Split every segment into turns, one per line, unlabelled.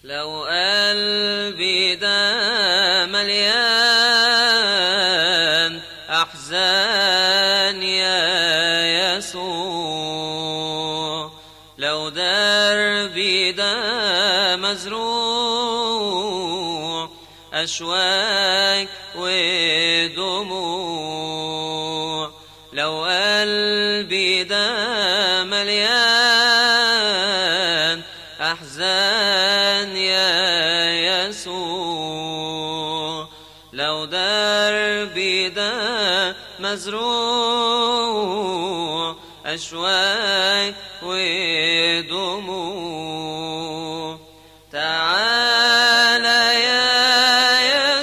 لو قلبي ده مليان أحزان يا يسوع لو دربي ده مزروع أشواك ودموع لو قلبي ده مليان أحزان يا يسوع لو دربي ده مزروع أشواك ودموع تعالى يا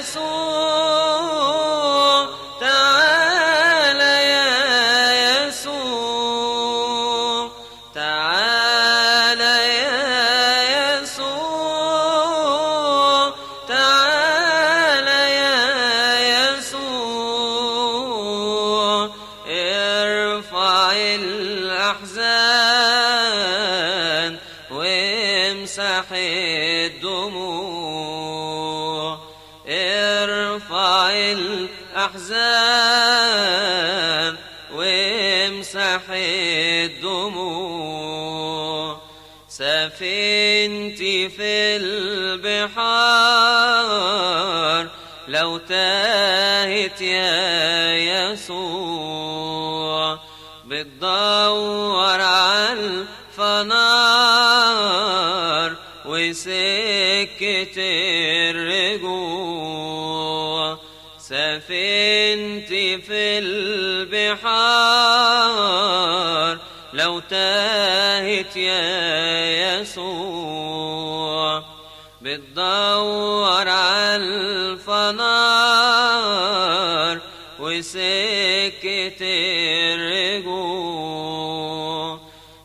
يسوع تعالى يا يسوع تعالى يا يسوع تعالى يا يسوع ارفع الأحزان وامسح الدموع ارفع الأحزان وامسح الدموع سفينتي في البحار لو تاهت يا يسوع بتدور على الفنار وسكة الرجوع سفينتي في البحار لو تاهت يا يسوع بتدور على الفنار وسكة الرجوع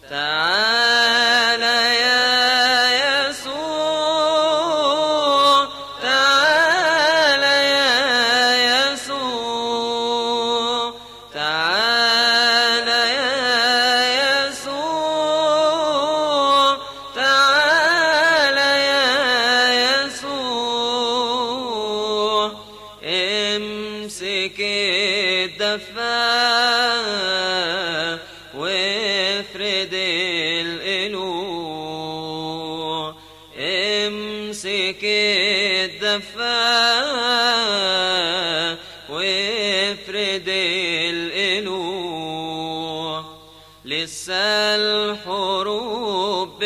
تعالى يا يسوع تعالى يا يسوع تعالى يا يسوع تعالى يا يسوع امسك الدفا وافرد القلوع امسك الدفا وافرد القلوع لسه الحروب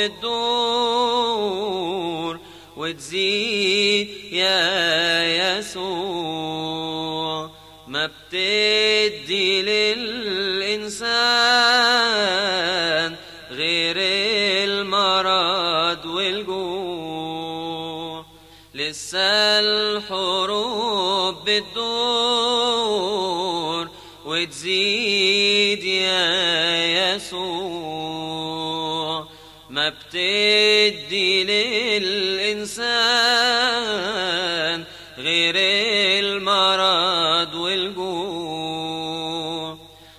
بتدور وتزيد يا يسوع ما بتدي للإنسان غير المرض والجوع لسه الحروب بتدور وتزيد يا يسوع ما بتدي للإنسان غير المرض والجوع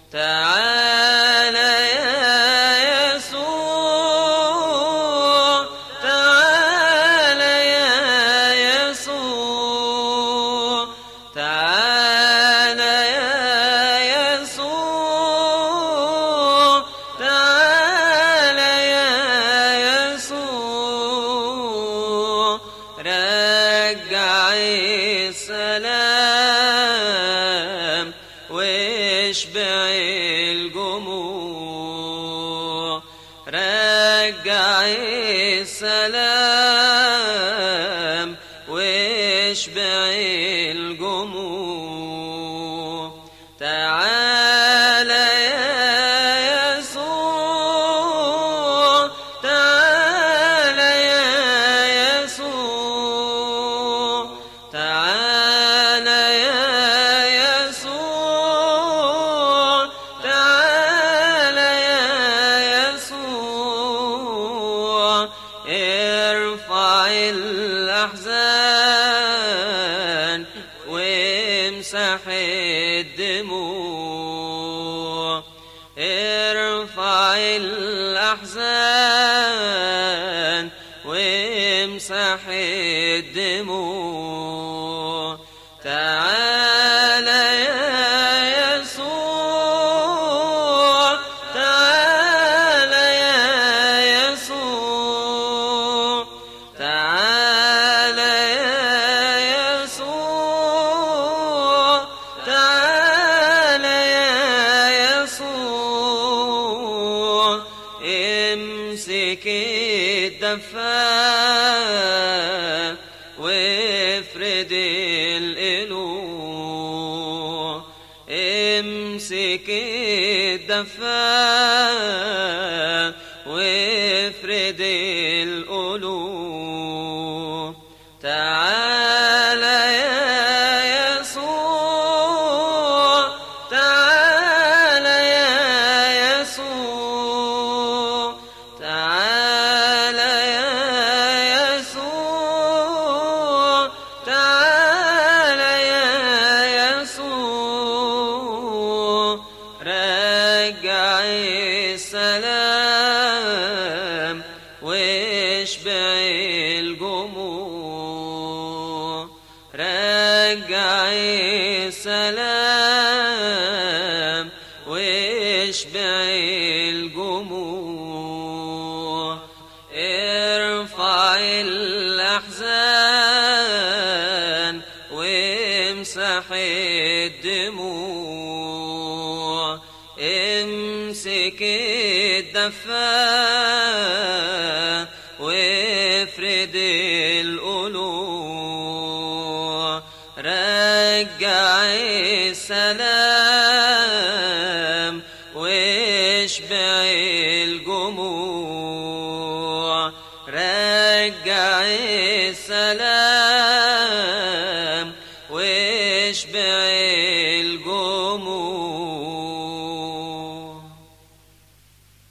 تعالى يا يسوع تعالى يا يسوع تعالى يا يسوع تعالى يا يسوع رجع السلام واشبع الجموع رجع السلام واشبع الجموع تعالى يا يسوع تعالى يا يسوع تعالى يا يسوع تعالى يا يسوع ارفع الأحزان وامسح الدموع ارفع الأحزان وامسح وامسح الدموع تعالى يا يسوع تعالى يا يسوع تعالى يا يسوع تعالى يا يسوع امسك الدفا وافرد القلوع امسك الدفا وافرد القلوب تعالى يا يسوع تعالى يا يسوع تعالى يا يسوع تعالى يا يسوع رجع السلام واشبع الجموع رجع السلام واشبع الجموع ارفع الأحزان وامسح الدموع امسك الدفا وافرد القلوع رجع السلام واشبع الجموع رجع السلام واشبع